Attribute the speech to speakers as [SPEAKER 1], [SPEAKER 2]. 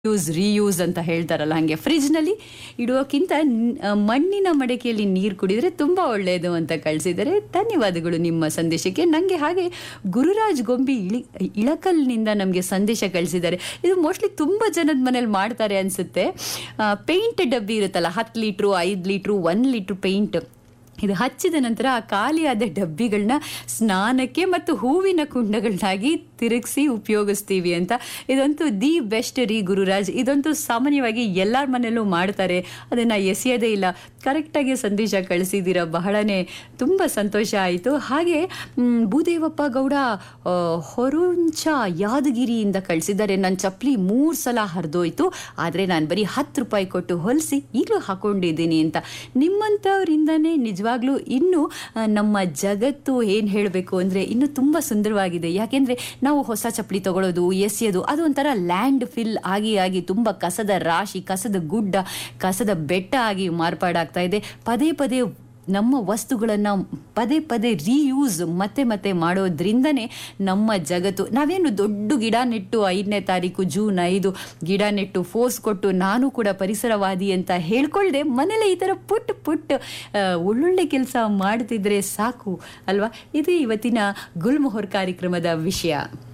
[SPEAKER 1] use reuse ಅಂತ ಹೇಳ್ತಾರಲ್ಲ ಹಾಗೆ ಫ್ರಿಜ್ನಲ್ಲಿ ಇಡುವಕ್ಕಿಂತ ನ್- ಆ, ಮಣ್ಣಿನ ಮಡಕೆಯಲ್ಲಿ ನೀರು ಕುಡಿದರೆ ತುಂಬ ಒಳ್ಳೆಯದು ಅಂತ ಕಳಿಸಿದರೆ ಧನ್ಯವಾದಗಳು ನಿಮ್ಮ ಸಂದೇಶಕ್ಕೆ ನನಗೆ ಹಾಗೆ ಗುರುರಾಜ್ ಗೊಂಬಿ ಇಳಿ ಇಳಕಲ್ನಿಂದ ನಮಗೆ ಸಂದೇಶ ಕಳಿಸಿದ್ದಾರೆ ಇದು ಮೋಸ್ಟ್ಲಿ ತುಂಬ ಜನದ ಮನೇಲಿ ಮಾಡ್ತಾರೆ ಅನಿಸುತ್ತೆ ಪೇಂಟ್ ಡಬ್ಬಿ ಇರುತ್ತಲ್ಲ ಹತ್ತು ಲೀಟ್ರು ಐದು ಲೀಟ್ರು ಒನ್ ಲೀಟ್ರ್ ಪೇಂಟ್ ಇದು ಹಚ್ಚಿದ ನಂತರ ಆ ಖಾಲಿಯಾದ ಡಬ್ಬಿಗಳನ್ನ ಸ್ನಾನಕ್ಕೆ ಮತ್ತು ಹೂವಿನ ಕುಂಡಗಳನ್ನಾಗಿ ತಿರುಗಿಸಿ ಉಪಯೋಗಿಸ್ತೀವಿ ಅಂತ ಇದಂತೂ ದಿ ಬೆಸ್ಟ್ ರೀ ಗುರುರಾಜ್ ಇದಂತೂ ಸಾಮಾನ್ಯವಾಗಿ ಎಲ್ಲರ ಮನೆಯಲ್ಲೂ ಮಾಡ್ತಾರೆ ಅದನ್ನು ಎಸೆಯೋದೇ ಇಲ್ಲ ಕರೆಕ್ಟಾಗಿ ಸಂದೇಶ ಕಳಿಸಿದ್ದೀರ ಬಹಳನೇ ತುಂಬ ಸಂತೋಷ ಆಯಿತು ಹಾಗೆ ಮ್, ಭೂದೇವಪ್ಪ ಗೌಡ ಆ, ಹೊರುಂಚ ಯಾದಗಿರಿಯಿಂದ ಕಳಿಸಿದ್ದಾರೆ ನನ್ನ ಚಪ್ಪಲಿ ಮೂರು ಸಲ ಹರಿದೋಯ್ತು ಆದರೆ ನಾನು ಬರೀ ಹತ್ತು ರೂಪಾಯಿ ಕೊಟ್ಟು ಹೊಲಿಸಿ ಈಗಲೂ ಹಾಕೊಂಡಿದ್ದೀನಿ ಅಂತ ನಿಮ್ಮಂಥವರಿಂದನೇ ನಿಜವಾಗ್ಲೂ ಇನ್ನೂ ಆ, ನಮ್ಮ ಜಗತ್ತು ಏನು ಹೇಳಬೇಕು ಅಂದರೆ ಇನ್ನೂ ತುಂಬ ಸುಂದರವಾಗಿದೆ ಯಾಕೆಂದರೆ ನಾವು ಹೊಸ ಚಪ್ಪಲಿ ತಗೊಳ್ಳೋದು ಎಸೆಯೋದು ಅದು ಒಂಥರ ಲ್ಯಾಂಡ್ ಫಿಲ್ ಆಗಿ ಆಗಿ ತುಂಬ ಕಸದ ರಾಶಿ ಕಸದ ಗುಡ್ಡ ಕಸದ ಬೆಟ್ಟ ಆಗಿ ಮಾರ್ಪಾಡಾಗ್ತಾ ಇದೆ ಪದೇ ಪದೇ ನಮ್ಮ ವಸ್ತುಗಳನ್ನು ಪದೇ ಪದೇ ರೀಯೂಸ್ ಮತ್ತೆ ಮತ್ತೆ ಮಾಡೋದ್ರಿಂದನೇ ನಮ್ಮ ಜಗತ್ತು ನಾವೇನು ದೊಡ್ಡ ಗಿಡ ನೆಟ್ಟು ಐದನೇ ತಾರೀಕು ಜೂನ್ ಐದು ಗಿಡ ನೆಟ್ಟು ಫೋರ್ಸ್ ಕೊಟ್ಟು ನಾನು ಕೂಡ ಪರಿಸರವಾದಿ ಅಂತ ಹೇಳ್ಕೊಳ್ದೆ ಮನೇಲೆ ಈ ಥರ ಪುಟ್ ಪುಟ್ ಆ, ಒಳ್ಳೊಳ್ಳೆ ಕೆಲಸ ಮಾಡ್ತಿದ್ರೆ ಸಾಕು ಅಲ್ವಾ ಇದು ಇವತ್ತಿನ ಗುಲ್ಮೊಹರ್ ಕಾರ್ಯಕ್ರಮದ ವಿಷಯ